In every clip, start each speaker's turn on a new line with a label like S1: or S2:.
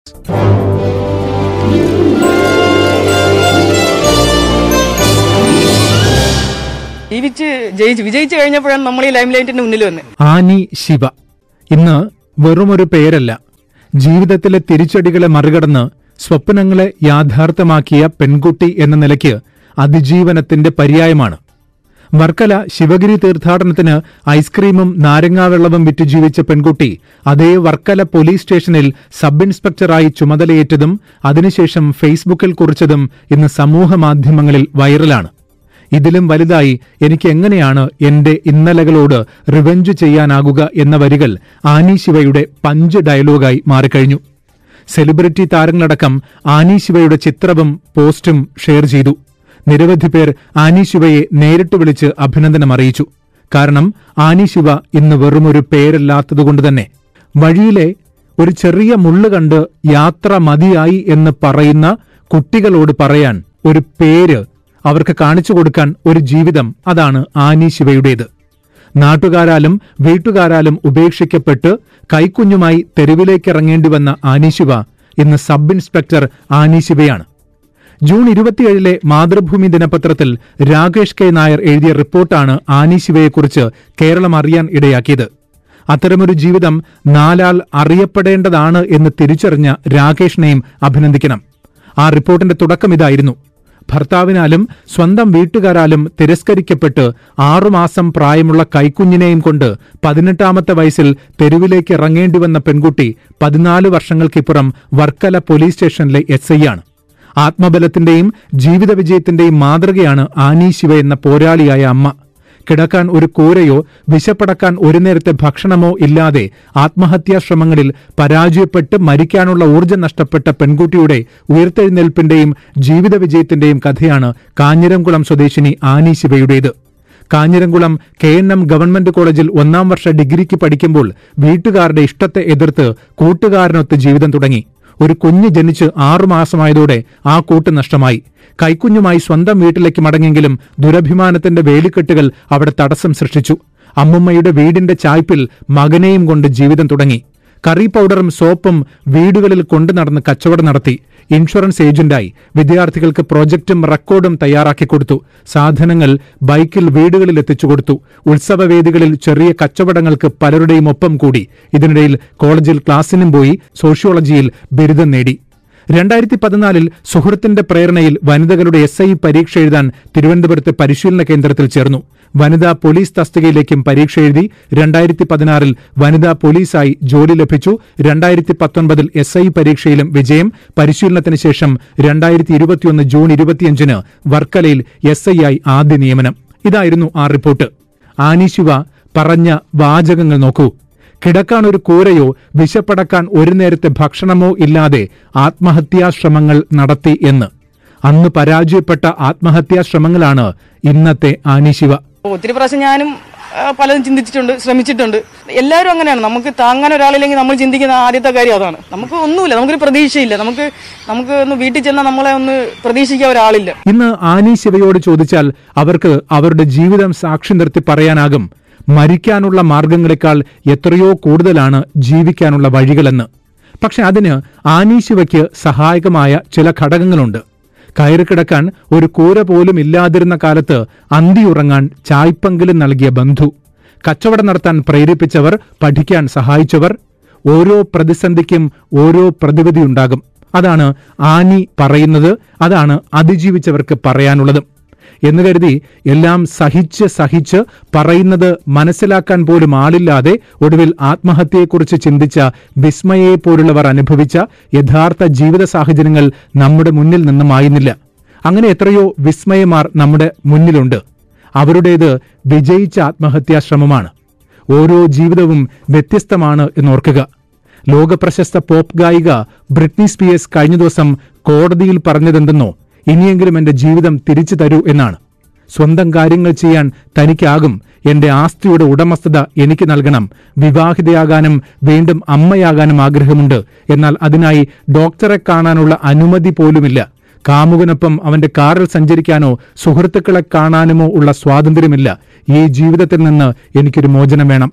S1: ജീവിച്ച് ജയിച്ച് വിജയിച്ചു കഴിഞ്ഞപ്പോഴാണ് നമ്മൾ ഈ ലൈം ലൈറ്റിന്റെ മുന്നിൽ വന്നത്
S2: ആനി ശിവ ഇന്ന് വെറുമൊരു പേരല്ല ജീവിതത്തിലെ തിരിച്ചടികളെ മറികടന്ന് സ്വപ്നങ്ങളെ യാഥാർത്ഥ്യമാക്കിയ പെൺകുട്ടി എന്ന നിലയ്ക്ക് അതിജീവനത്തിന്റെ പര്യായമാണ് വർക്കല ശിവഗിരി തീർത്ഥാടനത്തിന് ഐസ്ക്രീമും നാരങ്ങാവെള്ളവും വിറ്റ് ജീവിച്ച പെൺകുട്ടി അതേ വർക്കല പോലീസ് സ്റ്റേഷനിൽ സബ് ഇൻസ്പെക്ടറായി ചുമതലയേറ്റതും അതിനുശേഷം ഫേസ്ബുക്കിൽ കുറിച്ചതും ഇന്ന് സമൂഹമാധ്യമങ്ങളിൽ വൈറലാണ് ഇതിലും വലുതായി എനിക്ക് എങ്ങനെയാണ് എന്റെ ഇന്നലകളോട് റിവെഞ്ച് ചെയ്യാനാകുക എന്ന വരികൾ ആനി ശിവയുടെ പഞ്ച് ഡയലോഗായി മാറിക്കഴിഞ്ഞു സെലിബ്രിറ്റി താരങ്ങളടക്കം ആനി ശിവയുടെ ചിത്രവും പോസ്റ്റും ഷെയർ ചെയ്തു നിരവധി പേർ ആനി ശിവയെ നേരിട്ട് വിളിച്ച് അഭിനന്ദനം അറിയിച്ചു കാരണം ആനി ശിവ ഇന്ന് വെറുമൊരു പേരല്ലാത്തതുകൊണ്ട് തന്നെ വഴിയിലെ ഒരു ചെറിയ മുള്ളു കണ്ട് യാത്ര മതിയായി എന്ന് പറയുന്ന കുട്ടികളോട് പറയാൻ ഒരു പേര് അവർക്ക് കാണിച്ചു കൊടുക്കാൻ ഒരു ജീവിതം അതാണ് ആനി ശിവയുടേത് നാട്ടുകാരാലും വീട്ടുകാരാലും ഉപേക്ഷിക്കപ്പെട്ട് കൈക്കുഞ്ഞുമായി തെരുവിലേക്കിറങ്ങേണ്ടി വന്ന ആനി ശിവ ഇന്ന് സബ് ഇൻസ്പെക്ടർ ആനി ശിവയാണ് ജൂൺ ഇരുപത്തിയേഴിലെ മാതൃഭൂമി ദിനപത്രത്തിൽ രാകേഷ് കെ നായർ എഴുതിയ റിപ്പോർട്ടാണ് ആനി ശിവയെക്കുറിച്ച് കേരളം അറിയാൻ ഇടയാക്കിയത് അത്തരമൊരു ജീവിതം നാലാൾ അറിയപ്പെടേണ്ടതാണ് എന്ന് തിരിച്ചറിഞ്ഞ രാകേഷിനെയും അഭിനന്ദിക്കണം ആ റിപ്പോർട്ടിന്റെ തുടക്കം ഇതായിരുന്നു ഭർത്താവിനാലും സ്വന്തം വീട്ടുകാരാലും തിരസ്കരിക്കപ്പെട്ട് ആറുമാസം പ്രായമുള്ള കൈക്കുഞ്ഞിനെയും കൊണ്ട് പതിനെട്ടാമത്തെ വയസ്സിൽ തെരുവിലേക്ക് ഇറങ്ങേണ്ടി വന്ന പെൺകുട്ടി പതിനാല് വർഷങ്ങൾക്കിപ്പുറം വർക്കല പോലീസ് സ്റ്റേഷനിലെ എസ് ഐ ആണ് ആത്മബലത്തിന്റെയും ജീവിത വിജയത്തിന്റെയും മാതൃകയാണ് ആനി ശിവ എന്ന പോരാളിയായ അമ്മ കിടക്കാൻ ഒരു കൂരയോ വിശപ്പടക്കാൻ ഒരു നേരത്തെ ഭക്ഷണമോ ഇല്ലാതെ ആത്മഹത്യാ ശ്രമങ്ങളിൽ പരാജയപ്പെട്ട് മരിക്കാനുള്ള ഊർജ്ജം നഷ്ടപ്പെട്ട പെൺകുട്ടിയുടെ ഉയർത്തെഴുന്നേൽപ്പിന്റെയും ജീവിത വിജയത്തിന്റെയും കഥയാണ് കാഞ്ഞിരംകുളം സ്വദേശിനി ആനി ശിവയുടേത് Kanjiramkulam K N M government കോളേജിൽ ഒന്നാം വർഷ ഡിഗ്രിക്ക് പഠിക്കുമ്പോൾ വീട്ടുകാരുടെ ഇഷ്ടത്തെ എതിർത്ത് കൂട്ടുകാരനൊത്ത് ജീവിതം തുടങ്ങി ഒരു കുഞ്ഞ് ജനിച്ച് ആറുമാസമായതോടെ ആ കൂട്ട് നഷ്ടമായി കൈക്കുഞ്ഞുമായി സ്വന്തം വീട്ടിലേക്ക് മടങ്ങിയെങ്കിലും ദുരഭിമാനത്തിന്റെ വേലിക്കെട്ടുകൾ അവിടെ തടസ്സം സൃഷ്ടിച്ചു അമ്മുമ്മയുടെ വീടിന്റെ ചായ്പിൽ മകനെയും കൊണ്ട് ജീവിതം തുടങ്ങി കറി പൗഡറും സോപ്പും വീടുകളിൽ കൊണ്ടു നടന്ന് കച്ചവടം നടത്തി ഇൻഷുറൻസ് ഏജന്റായി വിദ്യാർത്ഥികൾക്ക് പ്രോജക്റ്റും റെക്കോർഡും തയ്യാറാക്കി കൊടുത്തു സാധനങ്ങൾ ബൈക്കിൽ വീടുകളിൽ എത്തിച്ചു കൊടുത്തു ഉത്സവവേദികളിൽ ചെറിയ കച്ചവടങ്ങൾക്ക് പലരുടെയും ഒപ്പം കൂടി ഇതിനിടയിൽ കോളേജിൽ ക്ലാസ്സിനും പോയി സോഷ്യോളജിയിൽ ബിരുദം നേടി രണ്ടായിരത്തി പതിനാലിൽ സുഹൃത്തിന്റെ പ്രേരണയിൽ വനിതകളുടെ എസ് ഐ പരീക്ഷ എഴുതാൻ തിരുവനന്തപുരത്തെ പരിശീലന കേന്ദ്രത്തിൽ ചേർന്നു വനിതാ പോലീസ് തസ്തികയിലേക്കും പരീക്ഷ എഴുതി രണ്ടായിരത്തി പതിനാറിൽ വനിതാ പോലീസായി ജോലി ലഭിച്ചു രണ്ടായിരത്തി പത്തൊൻപതിൽ എസ് ഐ പരീക്ഷയിലും വിജയം പരിശീലനത്തിന് ശേഷം രണ്ടായിരത്തി ഇരുപത്തിയൊന്ന് ജൂൺ ഇരുപത്തിയഞ്ചിന് വർക്കലയിൽ എസ് ഐ ആയി ആദ്യ നിയമനം ഇതായിരുന്നു ആ റിപ്പോർട്ട് ആനി ശിവ പറഞ്ഞ വാചകങ്ങൾ നോക്കൂ കിടക്കാൻ ഒരു കൂരയോ വിശപ്പടക്കാൻ ഒരു നേരത്തെ ഭക്ഷണമോ ഇല്ലാതെ ആത്മഹത്യാശ്രമങ്ങൾ നടത്തി എന്ന് അന്ന് പരാജയപ്പെട്ട ആത്മഹത്യാശ്രമങ്ങളാണ് ഇന്നത്തെ ആനിശിവ
S1: ഒത്തിരി പ്രാവശ്യം ഞാനും ആ, പലതും ചിന്തിച്ചിട്ടുണ്ട് ശ്രമിച്ചിട്ടുണ്ട് എല്ലാവരും അങ്ങനെയാണ് നമുക്ക് താങ്ങാൻ ഒരാളില്ലെങ്കിൽ നമ്മൾ ചിന്തിക്കുന്ന ആദ്യത്തെ കാര്യം അതാണ് നമുക്ക് ഒന്നുമില്ല നമുക്കൊരു പ്രതീക്ഷയില്ല നമുക്ക് നമുക്ക് ഒന്ന് വീട്ടിൽ ചെന്നാൽ നമ്മളെ ഒന്ന് പ്രതീക്ഷിക്കാൻ ഒരാളില്ല
S2: ഇന്ന് ആനി ശിവയോട് ചോദിച്ചാൽ അവർക്ക് അവരുടെ ജീവിതം സാക്ഷി നിർത്തി പറയാനാകും മരിക്കാനുള്ള മാർഗങ്ങളെക്കാൾ എത്രയോ കൂടുതലാണ് ജീവിക്കാനുള്ള വഴികളെന്ന് പക്ഷെ അതിന് ആനി ശിവയ്ക്ക് സഹായകമായ ചില ഘടകങ്ങളുണ്ട് കയറിക്കിടക്കാൻ ഒരു കൂര പോലും ഇല്ലാതിരുന്ന കാലത്ത് അന്തിയുറങ്ങാൻ ചായ്പെങ്കിലും നൽകിയ ബന്ധു കച്ചവടം നടത്താൻ പ്രേരിപ്പിച്ചവർ പഠിക്കാൻ സഹായിച്ചവർ ഓരോ പ്രതിസന്ധിക്കും ഓരോ പ്രതിവിധിയുണ്ടാകും അതാണ് ആനി പറയുന്നത് അതാണ് അതിജീവിച്ചവർക്ക് പറയാനുള്ളതും എന്ന് കരുതി എല്ലാം സഹിച്ച് സഹിച്ച് പറയുന്നത് മനസ്സിലാക്കാൻ പോലും ആളില്ലാതെ ഒടുവിൽ ആത്മഹത്യയെക്കുറിച്ച് ചിന്തിച്ച വിസ്മയെ പോലുള്ളവർ അനുഭവിച്ച യഥാർത്ഥ ജീവിത സാഹചര്യങ്ങൾ നമ്മുടെ മുന്നിൽ നിന്നുമായുന്നില്ല അങ്ങനെ എത്രയോ വിസ്മയമാർ നമ്മുടെ മുന്നിലുണ്ട് അവരുടേത് വിജയിച്ച ആത്മഹത്യാശ്രമമാണ് ഓരോ ജീവിതവും വ്യത്യസ്തമാണ് എന്നോർക്കുക ലോകപ്രശസ്ത പോപ്പ് ഗായിക ബ്രിട്നി സ്പിയേഴ്സ് കഴിഞ്ഞ ദിവസം കോടതിയിൽ പറഞ്ഞതെന്തെന്നോ ഇനിയെങ്കിലും എന്റെ ജീവിതം തിരിച്ചു തരൂ എന്നാണ് സ്വന്തം കാര്യങ്ങൾ ചെയ്യാൻ തനിക്കാകും എന്റെ ആസ്തിയുടെ ഉടമസ്ഥത എനിക്ക് നൽകണം വിവാഹിതയാകാനും വീണ്ടും അമ്മയാകാനും ആഗ്രഹമുണ്ട് എന്നാൽ അതിനായി ഡോക്ടറെ കാണാനുള്ള അനുമതി പോലുമില്ല കാമുകനൊപ്പം അവന്റെ കാറിൽ സഞ്ചരിക്കാനോ സുഹൃത്തുക്കളെ കാണാനുമോ ഉള്ള സ്വാതന്ത്ര്യമില്ല ഈ ജീവിതത്തിൽ നിന്ന് എനിക്കൊരു മോചനം വേണം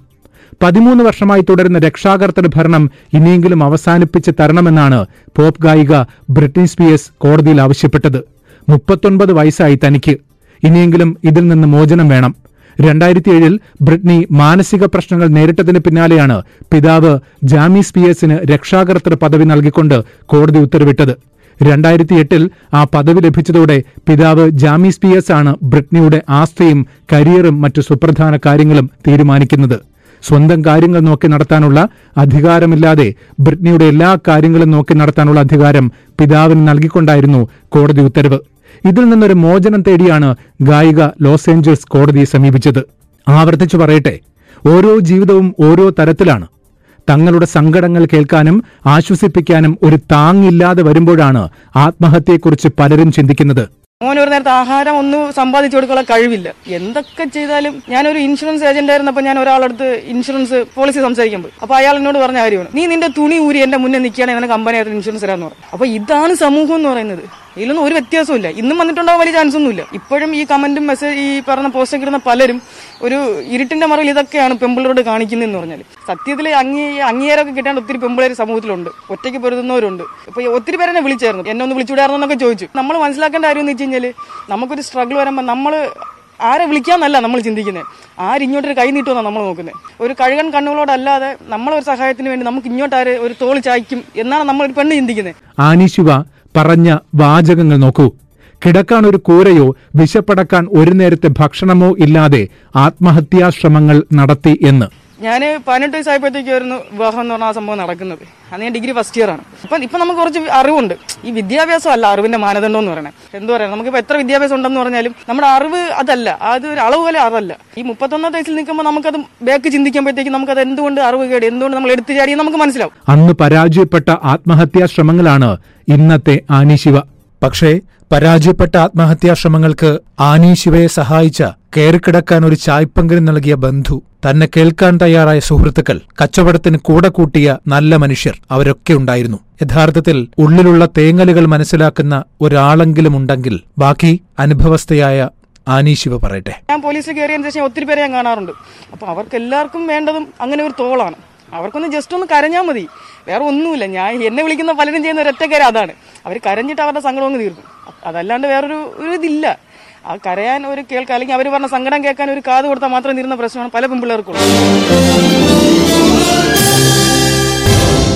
S2: പതിമൂന്ന് വർഷമായി തുടരുന്ന രക്ഷാകർത്തൃ ഭരണം ഇനിയെങ്കിലും അവസാനിപ്പിച്ച് തരണമെന്നാണ് പോപ്പ് ഗായിക ബ്രിട്നി സ്പിയേഴ്സ് കോടതിയിൽ ആവശ്യപ്പെട്ടത് മുപ്പത്തൊൻപത് വയസ്സായി തനിക്ക് ഇനിയെങ്കിലും ഇതിൽ നിന്ന് മോചനം വേണം രണ്ടായിരത്തി ഏഴിൽ ബ്രിട്നി മാനസിക പ്രശ്നങ്ങൾ നേരിട്ടതിന് പിന്നാലെയാണ് പിതാവ് ജാമി സ്പിയേഴ്സിന് രക്ഷാകർത്തൃ പദവി നൽകിക്കൊണ്ട് കോടതി ഉത്തരവിട്ടത് രണ്ടായിരത്തി എട്ടിൽ ആ പദവി ലഭിച്ചതോടെ പിതാവ് ജാമി സ്പിയേഴ്സ് ആണ് ബ്രിട്നിയുടെ ആസ്തിയും കരിയറും മറ്റു സുപ്രധാന കാര്യങ്ങളും തീരുമാനിക്കുന്നത് സ്വന്തം കാര്യങ്ങൾ നോക്കി നടത്താനുള്ള അധികാരമില്ലാതെ ബ്രിട്നിയുടെ എല്ലാ കാര്യങ്ങളും നോക്കി നടത്താനുള്ള അധികാരം പിതാവിന് നൽകിക്കൊണ്ടായിരുന്നു കോടതി ഉത്തരവ് ഇതിൽ നിന്നൊരു മോചനം തേടിയാണ് ഗായിക ലോസ് ഏഞ്ചൽസ് കോടതിയെ സമീപിച്ചത് ആവർത്തിച്ചു പറയട്ടെ ഓരോ ജീവിതവും ഓരോ തരത്തിലാണ് തങ്ങളുടെ സങ്കടങ്ങൾ കേൾക്കാനും ആശ്വസിപ്പിക്കാനും ഒരു താങ്ങില്ലാതെ വരുമ്പോഴാണ് ആത്മഹത്യയെക്കുറിച്ച് പലരും ചിന്തിക്കുന്നത്
S1: മോന് ഒരു നേരത്തെ ആഹാരം ഒന്നും സമ്പാദിച്ചു കൊടുക്കാനുള്ള കഴിവില്ല എന്തൊക്കെ ചെയ്താലും ഞാനൊരു ഇൻഷുറൻസ് ഏജന്റ് ആയിരുന്നപ്പോൾ ഞാൻ ഒരാളടുത്ത് ഇൻഷുറൻസ് പോളിസി സംസാരിക്കുമ്പോൾ അപ്പോൾ അയാൾ എന്നോട് പറഞ്ഞ കാര്യമാണ് നീ നിന്റെ തുണി ഊരി എന്റെ മുന്നേ നിൽക്കുകയാണെങ്കിൽ നിനക്ക് കമ്പനിയായിട്ട് ഇൻഷുറൻസ് തരാന്ന് പറഞ്ഞു അപ്പോൾ ഇതാണ് സമൂഹം എന്ന് പറയുന്നത് ഇതിലൊന്നും ഒരു വ്യത്യാസമില്ല ഇന്നും വന്നിട്ടുണ്ടാവാൻ വലിയ ചാൻസ് ഒന്നുമില്ല ഇപ്പോഴും ഈ കമന്റും മെസ്സേജ് ഈ പറഞ്ഞ പോസ്റ്റൊക്കെ ഇടുന്ന പലരും ഒരു ഇരുട്ടിന്റെ മറവിൽ ഇതൊക്കെയാണ് പെമ്പിളരോട് കാണിക്കുന്നതെന്ന് പറഞ്ഞാൽ സത്യത്തിൽ അങ്ങീ അംഗീകാരമൊക്കെ കിട്ടാണ്ട് ഒത്തിരി പെമ്പിളേർ സമൂഹത്തിലുണ്ട് ഒറ്റയ്ക്ക് പൊരുതുന്നവരുണ്ട് ഇപ്പൊ ഈ ഒത്തിരി പേരെന്നെ വിളിച്ചായിരുന്നു എന്നെ ഒന്ന് വിളിച്ചുവിടായിരുന്നു എന്നൊക്കെ ചോദിച്ചു നമ്മൾ മനസ്സിലാക്കേണ്ട കാര്യം എന്ന് വെച്ച് കഴിഞ്ഞാൽ നമുക്കൊരു സ്ട്രഗിൾ വരുമ്പോൾ നമ്മൾ ആരെ വിളിക്കാന്നല്ല നമ്മൾ ചിന്തിക്കുന്നത് ആരിങ്ങോട്ടൊരു കൈ നീട്ടുമെന്നാണ് നമ്മൾ നോക്കുന്നത് ഒരു കഴുകൻ കണ്ണുകളോടല്ലാതെ നമ്മളൊരു സഹായത്തിന് വേണ്ടി നമുക്ക് ഇങ്ങോട്ട് ആര് ഒരു തോള് ചായ്ക്കും എന്നാണ് നമ്മൾ ഒരു പെണ്ണ് ചിന്തിക്കുന്നത്
S2: ആനി ശിവ പറഞ്ഞ വാചകങ്ങൾ നോക്കൂ കിടക്കാൻ ഒരു കൂരയോ വിശപ്പടക്കാൻ ഒരു നേരത്തെ ഭക്ഷണമോ ഇല്ലാതെ ആത്മഹത്യാശ്രമങ്ങൾ നടത്തി എന്ന്
S1: ഞാൻ പതിനെട്ട് വയസ്സായപ്പോഴത്തേക്കായിരുന്നു വിവാഹം എന്ന് പറഞ്ഞ ആ സംഭവം നടക്കുന്നത് അന്ന് ഞാൻ ഡിഗ്രി ഫസ്റ്റ് ഇയർ ആണ് അപ്പം ഇപ്പം നമുക്ക് കുറച്ച് അറിവുണ്ട് ഈ വിദ്യാഭ്യാസം അല്ല അറിവിന്റെ മാനദണ്ഡം എന്ന് പറയുന്നത് എന്താ പറയുക നമുക്കിപ്പോൾ എത്ര വിദ്യാഭ്യാസം ഉണ്ടെന്ന് പറഞ്ഞാലും നമ്മുടെ അറിവ് അതല്ല അത് ഒരു അളവ് പോലെ അതല്ല ഈ മുപ്പത്തൊന്നാം വയസ്സിൽ നിൽക്കുമ്പോൾ നമുക്കത് ബാക്ക് ചിന്തിക്കുമ്പോഴത്തേക്ക് നമുക്കത് എന്തുകൊണ്ട് അറിവ് കേട് എന്തുകൊണ്ട് നമ്മൾ എടുത്തു ചാടിയെന്ന് നമുക്ക് മനസ്സിലാവും
S2: അന്ന് പരാജയപ്പെട്ട ആത്മഹത്യാശ്രമങ്ങളാണ് ഇന്നത്തെ ആനി ശിവ പക്ഷേ പരാജയപ്പെട്ട ആത്മഹത്യാശ്രമങ്ങൾക്ക് ആനി ശിവയെ സഹായിച്ച കയറിക്കിടക്കാൻ ഒരു ചായ്പെങ്കിലും നൽകിയ ബന്ധു തന്നെ കേൾക്കാൻ തയ്യാറായ സുഹൃത്തുക്കൾ കച്ചവടത്തിന് കൂടെ കൂട്ടിയ നല്ല മനുഷ്യർ അവരൊക്കെ ഉണ്ടായിരുന്നു യഥാർത്ഥത്തിൽ ഉള്ളിലുള്ള തേങ്ങലുകൾ മനസ്സിലാക്കുന്ന ഒരാളെങ്കിലും ഉണ്ടെങ്കിൽ ബാക്കി അനുഭവസ്ഥയായ ആനി ശിവ പറയട്ടെ
S1: ഞാൻ പോലീസിൽ കയറിയതിന് ശേഷം ഒത്തിരി പേരെ ഞാൻ കാണാറുണ്ട് അപ്പോൾ അവർക്ക് എല്ലാവർക്കും വേണ്ടതും അങ്ങനെ ഒരു തോളാണ് അവർക്കൊന്ന് ജസ്റ്റ് ഒന്ന് കരഞ്ഞാൽ മതി വേറെ ഒന്നുമില്ല ഞാൻ എന്നെ വിളിക്കുന്ന പലരും ചെയ്യുന്ന ഒരൊറ്റ കാര്യം അതാണ് അവർ കരഞ്ഞിട്ട് അവരുടെ സങ്കടം അങ്ങ് തീർക്കും അതല്ലാണ്ട് വേറൊരു ഒരു ഇതില്ല ആ കരയാൻ ഒരു കേൾക്കുക അല്ലെങ്കിൽ അവർ പറഞ്ഞ സങ്കടം കേൾക്കാൻ ഒരു കാത് കൊടുത്താൽ മാത്രം തീരുന്ന പ്രശ്നമാണ് പല പെൺപിള്ളേർക്കും ഉള്ളത്